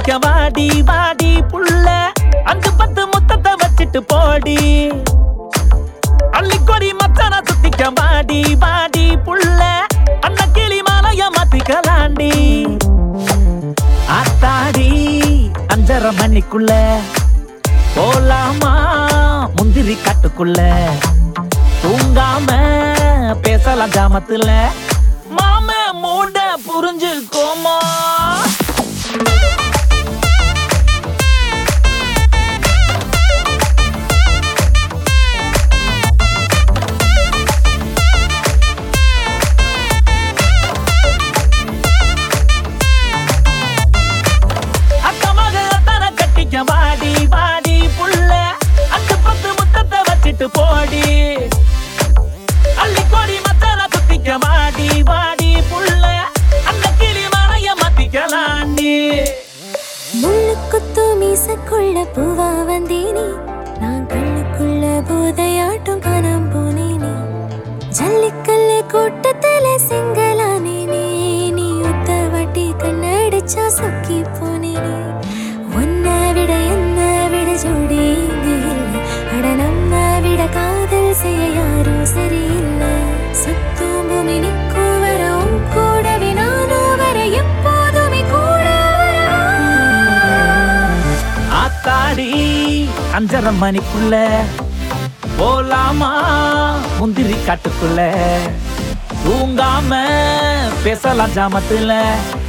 சுத்திக்க வாடி வாடி புள்ள அஞ்சு பத்து முத்தத்தை வச்சிட்டு போடி அள்ளிக்கொடி மச்சான சுத்திக்க வாடி வாடி புள்ள அண்ண கிளி மாலைய மாத்திக்கலாண்டி ஆத்தாடி அஞ்சரை மணிக்குள்ள போலாமா முந்திரி காட்டுக்குள்ள தூங்காம பேசலாம் ஜாமத்துல மாம மூட புரிஞ்சுக்கோமா அக்கமாக அத்தனை கட்டிக்க வாடி வாடி புள்ள அஞ்சு பத்து முத்தத்தை வச்சிட்டு போடி அள்ளிக்கோடி மத்தால சுத்திக்க வாடி வாடி புள்ள அந்த கிளி மலைய மாத்திக்கலாண்டி முள்ளு குத்து மீசக்குள்ள பூவா வந்தேனே நான் கண்ணுக்குள்ள போதையாட்டம் காணாம போனேனே ஜல்லிக்கல்லு கூட்டத்துல சிங்களானேனே நீ ஒத்த வாட்டி கண்ணடிச்சா சொக்கி போனேனே உன்னை விட என்ன விட ஜோடி இங்க இல்லை அட நம்ம விட காதல் செய்ய யாரும் சரியில்லை சுத்தும் பூமி நிற்கும் வர உன் கூடவே நானும் வர எப்போதுமே கூட வரவா? ஆத்தாடி அஞ்சரை மணிக்குள்ள போலாமா முந்திரி காட்டுக்குள்ள தூங்காம பேசலாம் ஜாமத்துல